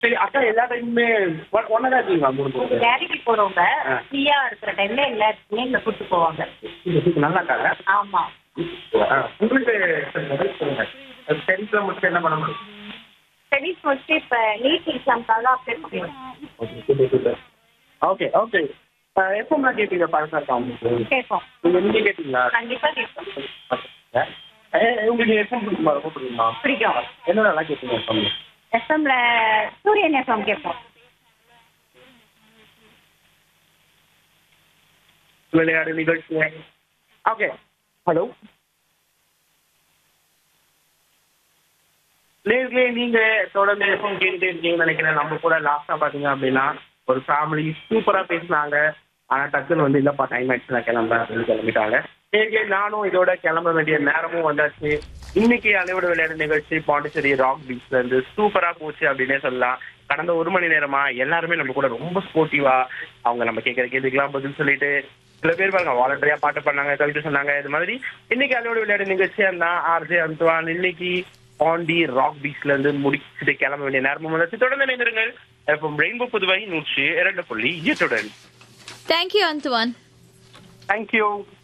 சரி அக்கா எல்லா டைமுமே ஒன்னா தான் இருக்கீங்களா மூணு பேர் வேலைக்கு போறவங்க ஆ. ஃப்ரீயா இருக்கிற டைம்ல எல்லாருக்குமே எங்களை கூட்டு போவாங்க நல்லா இருக்காங்க ஆமா ஆ, உங்களுக்கு சொல்லுங்க டென்த்ல முடிச்சு என்ன பண்ண முடியும் ஸ்டடிஸ் முடிச்சுட்டு இப்ப நீட் எக்ஸாம்க்காக அப்ளை பண்ணுவோம் ஓகே ஓகே எப்போம்லாம் கேட்டீங்க பழக்கம் இருக்கா உங்களுக்கு கேட்போம் நீங்க நீங்க கேட்டீங்களா கண்டிப்பா கேட்போம் ஏ, உங்களுக்கு எஃப்எம் பிடிக்குமா ரொம்ப பிடிக்குமா பிடிக்கும் என்ன நல்லா கேட்டீங்க எஃப்எம் எஃப்எம்ல சூரியன் எஃப்எம் கேட்போம் விளையாடு நிகழ்ச்சி ஓகே ஹலோ நேர்களே நீங்க தொடர்ந்து எப்பவும் கேட்டுட்டே இருக்கீங்கன்னு நினைக்கிறேன் நம்ம கூட லாஸ்டா பாத்தீங்க அப்படின்னா ஒரு ஃபேமிலி சூப்பரா பேசினாங்க ஆனா டக்குன்னு வந்து இல்லப்பா டைம் ஆயிடுச்சு நான் கிளம்புறேன் அப்படின்னு கிளம்பிட்டாங்க நேர்களே நானும் இதோட கிளம்ப வேண்டிய நேரமும் வந்தாச்சு இன்னைக்கு அலையோட விளையாடு நிகழ்ச்சி பாண்டிச்சேரி ராக் பீச்ல இருந்து சூப்பரா போச்சு அப்படின்னே சொல்லலாம் கடந்த ஒரு மணி நேரமா எல்லாருமே நம்ம கூட ரொம்ப ஸ்போர்ட்டிவா அவங்க நம்ம கேட்கிற கேள்விக்கெல்லாம் பதில் சொல்லிட்டு சில பேர் பாருங்க வாலண்டரியா பாட்டு பண்ணாங்க கவிதை சொன்னாங்க இது மாதிரி இன்னைக்கு அலையோட விளையாடு நிகழ்ச்சியா இருந்தா ஆர்ஜே அந்துவான் இன்னைக்கு பாண்டி ராக் பீச்ல இருந்து முடிச்சுட்டு கிளம்ப வேண்டிய நேரமும் வந்தாச்சு தொடர்ந்து இணைந்திருங்கள் இப்போ ரெயின்போ புதுவை நூற்றி இரண்டு புள்ளி எட்டுடன் தேங்க்யூ அந்துவான் தேங்க்யூ